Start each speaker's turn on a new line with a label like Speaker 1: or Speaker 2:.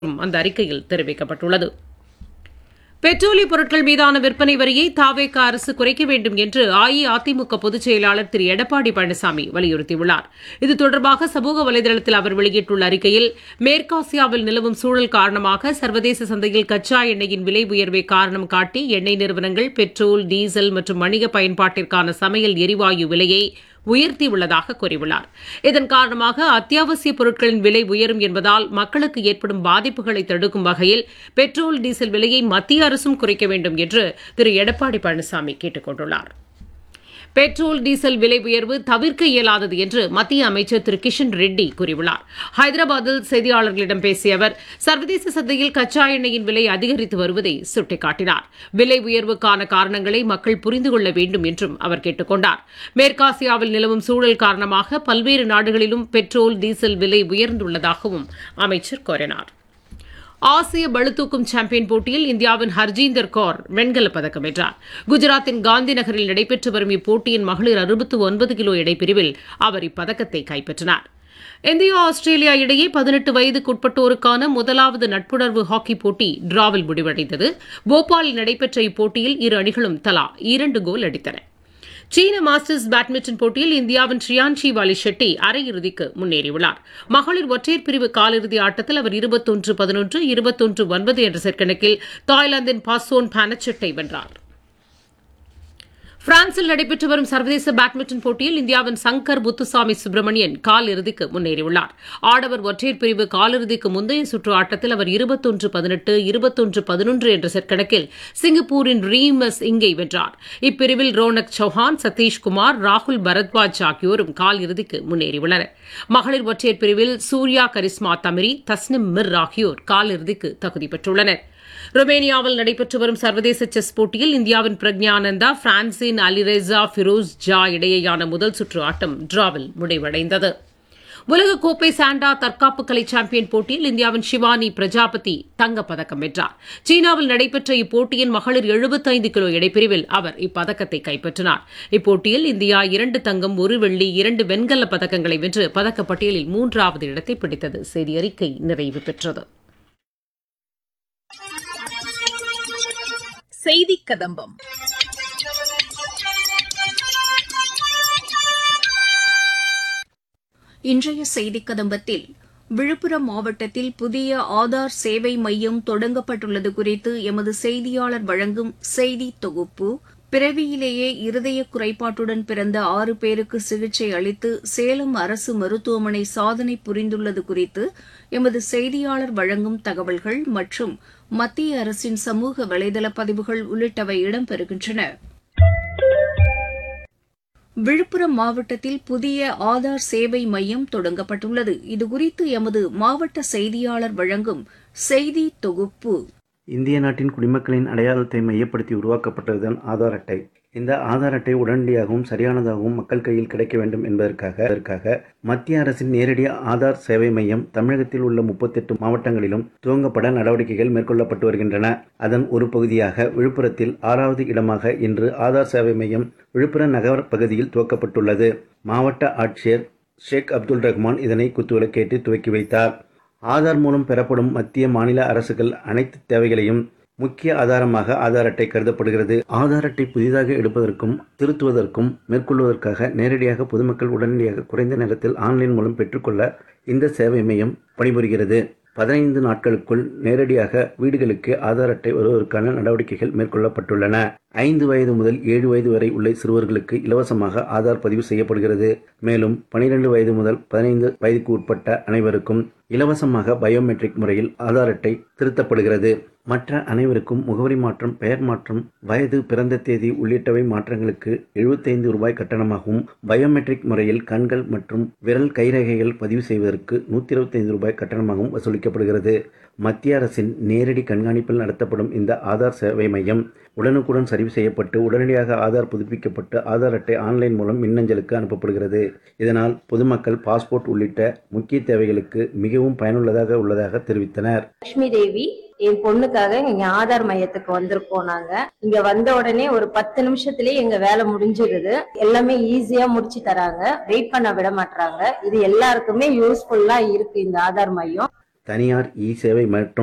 Speaker 1: அந்த அறிக்கையில் தெரிவிக்கப்பட்டுள்ளது பெட்ரோலிய பொருட்கள் மீதான விற்பனை வரியை தாவேக அரசு குறைக்க வேண்டும் என்று அஇஅதிமுக பொதுச் செயலாளர் திரு எடப்பாடி பழனிசாமி வலியுறுத்தியுள்ளார் இது தொடர்பாக சமூக வலைதளத்தில் அவர் வெளியிட்டுள்ள அறிக்கையில் மேற்காசியாவில் நிலவும் சூழல் காரணமாக சர்வதேச சந்தையில் கச்சா எண்ணெயின் விலை உயர்வை காரணம் காட்டி எண்ணெய் நிறுவனங்கள் பெட்ரோல் டீசல் மற்றும் வணிக பயன்பாட்டிற்கான சமையல் எரிவாயு விலையை உயர்த்தியுள்ளதாக கூறியுள்ளார் இதன் காரணமாக அத்தியாவசிய பொருட்களின் விலை உயரும் என்பதால் மக்களுக்கு ஏற்படும் பாதிப்புகளை தடுக்கும் வகையில் பெட்ரோல் டீசல் விலையை மத்திய அரசும் குறைக்க வேண்டும் என்று திரு எடப்பாடி பழனிசாமி கேட்டுக் கொண்டுள்ளார் பெட்ரோல் டீசல் விலை உயர்வு தவிர்க்க இயலாதது என்று மத்திய அமைச்சர் திரு கிஷன் ரெட்டி கூறியுள்ளார் ஹைதராபாத்தில் செய்தியாளர்களிடம் பேசிய அவர் சர்வதேச சந்தையில் கச்சா எண்ணெயின் விலை அதிகரித்து வருவதை சுட்டிக்காட்டினார் விலை உயர்வுக்கான காரணங்களை மக்கள் புரிந்து கொள்ள வேண்டும் என்றும் அவர் கேட்டுக் கொண்டார் மேற்காசியாவில் நிலவும் சூழல் காரணமாக பல்வேறு நாடுகளிலும் பெட்ரோல் டீசல் விலை உயர்ந்துள்ளதாகவும் அமைச்சர் கூறினார் ஆசிய பளுதூக்கும் சாம்பியன் போட்டியில் இந்தியாவின் ஹர்ஜீந்தர் கौर வெண்கலப் பதக்கம் வென்றார் குஜராத்தின் காந்தி நகரில் நடைபெற்று வரும் இப்போட்டியின் மகளிர் அறுபத்து ஒன்பது கிலோ எடைப்பிரிவில் அவர் இப்பதக்கத்தை கைப்பற்றினார் இந்தியா ஆஸ்திரேலியா இடையே பதினெட்டு வயதுக்குட்பட்டோருக்கான முதலாவது நட்புணர்வு ஹாக்கி போட்டி டிராவில் முடிவடைந்தது போபாலில் நடைபெற்ற இப்போட்டியில் இரு அணிகளும் தலா இரண்டு கோல் அடித்தன சீன மாஸ்டர்ஸ் பேட்மிண்டன் போட்டியில் இந்தியாவின் ஷியான்ஷி வாலி ஷெட்டி அரையிறுதிக்கு முன்னேறியுள்ளார் மகளிர் ஒற்றையர் பிரிவு காலிறுதி ஆட்டத்தில் அவர் இருபத்தொன்று பதினொன்று இருபத்தொன்று ஒன்பது என்ற செட் கணக்கில் தாய்லாந்தின் பாசோன் பானச்செட்டை வென்றார் பிரான்சில் நடைபெற்று வரும் சர்வதேச பேட்மிண்டன் போட்டியில் இந்தியாவின் சங்கர் புத்துசாமி சுப்பிரமணியன் கால் இறுதிக்கு முன்னேறியுள்ளார் ஆடவர் ஒற்றையர் பிரிவு காலிறுதிக்கு முந்தைய சுற்று ஆட்டத்தில் அவர் இருபத்தொன்று பதினெட்டு இருபத்தொன்று பதினொன்று என்ற செட் கணக்கில் சிங்கப்பூரின் ரீமஸ் இங்கை வென்றார் இப்பிரிவில் ரோனக் சௌஹான் சதீஷ்குமார் ராகுல் பரத்வாஜ் ஆகியோரும் கால் இறுதிக்கு முன்னேறியுள்ளனர் மகளிர் ஒற்றையர் பிரிவில் சூர்யா கரிஸ்மா தமிரி தஸ்னிம் மிர் ஆகியோர் கால் இறுதிக்கு தகுதி பெற்றுள்ளனர் ருமேனியாவில் நடைபெற்று வரும் சர்வதேச செஸ் போட்டியில் இந்தியாவின் பிரக்ஞானந்தா பிரான்சின் அலிரேசா ஃபிரோஸ் ஜா இடையேயான முதல் சுற்று ஆட்டம் டிராவில் முடிவடைந்தது உலகக்கோப்பை சாண்டா தற்காப்பு கலை சாம்பியன் போட்டியில் இந்தியாவின் ஷிவானி பிரஜாபதி தங்கப்பதக்கம் வென்றார் சீனாவில் நடைபெற்ற இப்போட்டியின் மகளிர் எழுபத்தைந்து கிலோ எடைப்பிரிவில் அவர் இப்பதக்கத்தை கைப்பற்றினார் இப்போட்டியில் இந்தியா இரண்டு தங்கம் ஒரு வெள்ளி இரண்டு வெண்கல பதக்கங்களை வென்று பதக்கப்பட்டியலில் மூன்றாவது இடத்தை பிடித்தது செய்தி அறிக்கை நிறைவு பெற்றது
Speaker 2: செய்தி கதம்பம் இன்றைய செய்தி கதம்பத்தில் விழுப்புரம் மாவட்டத்தில் புதிய ஆதார் சேவை மையம் தொடங்கப்பட்டுள்ளது குறித்து எமது செய்தியாளர் வழங்கும் செய்தி தொகுப்பு பிறவியிலேயே இருதய குறைபாட்டுடன் பிறந்த ஆறு பேருக்கு சிகிச்சை அளித்து சேலம் அரசு மருத்துவமனை சாதனை புரிந்துள்ளது குறித்து எமது செய்தியாளர் வழங்கும் தகவல்கள் மற்றும் மத்திய அரசின் சமூக வலைதள பதிவுகள் உள்ளிட்டவை இடம்பெறுகின்றன விழுப்புரம் மாவட்டத்தில் புதிய ஆதார் சேவை மையம் தொடங்கப்பட்டுள்ளது இதுகுறித்து எமது மாவட்ட செய்தியாளர் வழங்கும் செய்தி தொகுப்பு
Speaker 3: இந்திய நாட்டின் குடிமக்களின் அடையாளத்தை மையப்படுத்தி உருவாக்கப்பட்டதுதான் ஆதார் அட்டை இந்த ஆதார் அட்டை உடனடியாகவும் சரியானதாகவும் மக்கள் கையில் கிடைக்க வேண்டும் என்பதற்காக அதற்காக மத்திய அரசின் நேரடி ஆதார் சேவை மையம் தமிழகத்தில் உள்ள முப்பத்தெட்டு மாவட்டங்களிலும் துவங்கப்பட நடவடிக்கைகள் மேற்கொள்ளப்பட்டு வருகின்றன அதன் ஒரு பகுதியாக விழுப்புரத்தில் ஆறாவது இடமாக இன்று ஆதார் சேவை மையம் விழுப்புரம் நகர பகுதியில் துவக்கப்பட்டுள்ளது மாவட்ட ஆட்சியர் ஷேக் அப்துல் ரஹ்மான் இதனை குத்துவிளக்கேற்றி துவக்கி வைத்தார் ஆதார் மூலம் பெறப்படும் மத்திய மாநில அரசுகள் அனைத்து தேவைகளையும் முக்கிய ஆதாரமாக ஆதார் அட்டை கருதப்படுகிறது ஆதார் அட்டை புதிதாக எடுப்பதற்கும் திருத்துவதற்கும் மேற்கொள்வதற்காக நேரடியாக பொதுமக்கள் உடனடியாக குறைந்த நேரத்தில் ஆன்லைன் மூலம் பெற்றுக்கொள்ள இந்த சேவை மையம் பணிபுரிகிறது பதினைந்து நாட்களுக்குள் நேரடியாக வீடுகளுக்கு ஆதார் அட்டை வருவதற்கான நடவடிக்கைகள் மேற்கொள்ளப்பட்டுள்ளன ஐந்து வயது முதல் ஏழு வயது வரை உள்ள சிறுவர்களுக்கு இலவசமாக ஆதார் பதிவு செய்யப்படுகிறது மேலும் பனிரெண்டு வயது முதல் பதினைந்து வயதுக்கு உட்பட்ட அனைவருக்கும் இலவசமாக பயோமெட்ரிக் முறையில் ஆதார் அட்டை திருத்தப்படுகிறது மற்ற அனைவருக்கும் முகவரி மாற்றம் பெயர் மாற்றம் வயது பிறந்த தேதி உள்ளிட்டவை மாற்றங்களுக்கு எழுபத்தைந்து ரூபாய் கட்டணமாகவும் பயோமெட்ரிக் முறையில் கண்கள் மற்றும் விரல் கைரேகைகள் பதிவு செய்வதற்கு நூற்றி இருபத்தைந்து ரூபாய் கட்டணமாகவும் வசூலிக்கப்படுகிறது மத்திய அரசின் நேரடி கண்காணிப்பில் நடத்தப்படும் இந்த ஆதார் சேவை மையம் உடனுக்குடன் சரிவு செய்யப்பட்டு உடனடியாக ஆதார் புதுப்பிக்கப்பட்டு ஆதார் அட்டை ஆன்லைன் மூலம் மின்னஞ்சலுக்கு அனுப்பப்படுகிறது இதனால் பொதுமக்கள் பாஸ்போர்ட் உள்ளிட்ட முக்கிய தேவைகளுக்கு மிகவும் பயனுள்ளதாக உள்ளதாக தெரிவித்தனர்
Speaker 4: லட்சுமி தேவி என் பொண்ணுக்காக இங்க ஆதார் மையத்துக்கு வந்திருக்கோம் நாங்க இங்க வந்த உடனே ஒரு பத்து நிமிஷத்துலயே எங்க வேலை முடிஞ்சிருது எல்லாமே ஈஸியா முடிச்சு தராங்க வெயிட் பண்ண விட மாட்டாங்க இது எல்லாருக்குமே யூஸ்ஃபுல்லா இருக்கு இந்த ஆதார் மையம்
Speaker 3: தனியார் இ சேவை மற்றும்